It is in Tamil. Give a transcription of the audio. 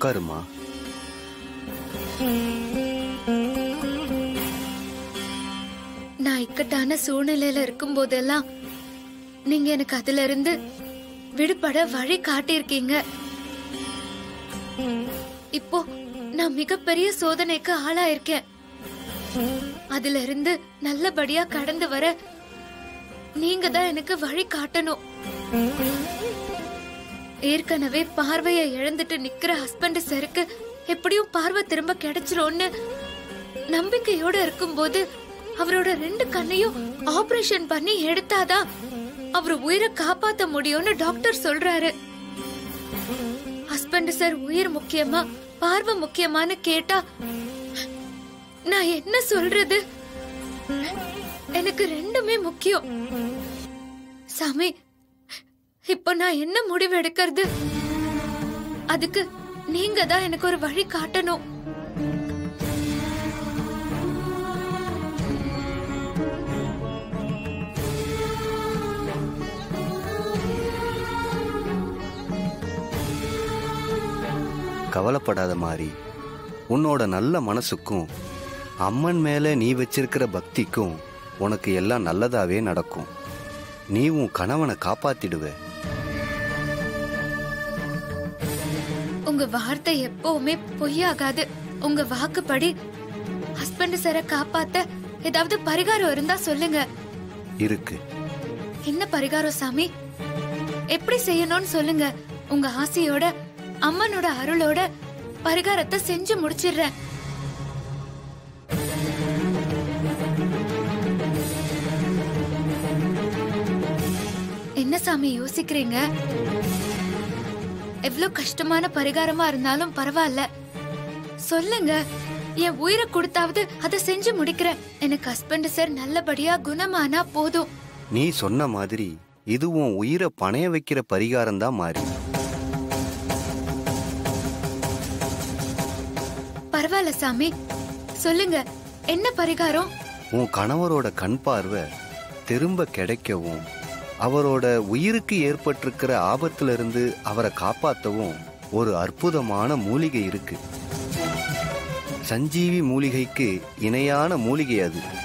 உட்காருமா நான் இக்கட்டான சூழ்நிலையில இருக்கும் போதெல்லாம் நீங்க எனக்கு அதுல இருந்து விடுபட வழி காட்டியிருக்கீங்க இப்போ நான் மிகப்பெரிய சோதனைக்கு ஆளாயிருக்கேன் அதுல இருந்து நல்லபடியா கடந்து வர நீங்க தான் எனக்கு வழி காட்டணும் ஏற்கனவே பார்வையை இழந்துட்டு நிக்கிற ஹஸ்பண்ட் சருக்கு எப்படியும் பார்வை திரும்ப கிடைச்சிரும்னு நம்பிக்கையோட இருக்கும்போது அவரோட ரெண்டு கண்ணையும் ஆபரேஷன் பண்ணி எடுத்தாதான் அவர் உயிரை காப்பாத்த முடியும்னு டாக்டர் சொல்றாரு ஹஸ்பண்ட் சார் உயிர் முக்கியமா பார்வை முக்கியமான்னு கேட்டா நான் என்ன சொல்றது எனக்கு ரெண்டுமே முக்கியம் சாமி இப்போ நான் என்ன முடிவு எடுக்கிறது அதுக்கு நீங்க தான் எனக்கு ஒரு வழி காட்டணும் கவலைப்படாத மாதிரி உன்னோட நல்ல மனசுக்கும் அம்மன் மேல நீ வச்சிருக்கிற பக்திக்கும் உனக்கு எல்லாம் நல்லதாவே நடக்கும் நீ உன் கணவனை காப்பாத்திடுவ உங்க வார்த்தை எப்பவுமே பொய்யாகாது உங்க வாக்குப்படி ஹஸ்பண்ட் சார காப்பாத்த ஏதாவது பரிகாரம் இருந்தா சொல்லுங்க இருக்கு என்ன பரிகாரம் சாமி எப்படி செய்யணும்னு சொல்லுங்க உங்க ஆசையோட அம்மனோட அருளோட பரிகாரத்தை செஞ்சு முடிச்சிடுறேன் என்ன சாமி யோசிக்கிறீங்க எவ்வளவு கஷ்டமான பரிகாரமா இருந்தாலும் பரவாயில்ல சொல்லுங்க என் உயிரை கொடுத்தாவது அதை செஞ்சு முடிக்கிறேன் எனக்கு ஹஸ்பண்ட் சார் நல்லபடியா குணமானா போதும் நீ சொன்ன மாதிரி இது உன் உயிரை பணைய வைக்கிற பரிகாரம் தான் மாறி பரவாயில்ல சாமி சொல்லுங்க என்ன பரிகாரம் உன் கணவரோட கண் பார்வை திரும்ப கிடைக்கவும் அவரோட உயிருக்கு ஏற்பட்டிருக்கிற ஆபத்துல இருந்து அவரை காப்பாத்தவும் ஒரு அற்புதமான மூலிகை இருக்கு சஞ்சீவி மூலிகைக்கு இணையான மூலிகை அது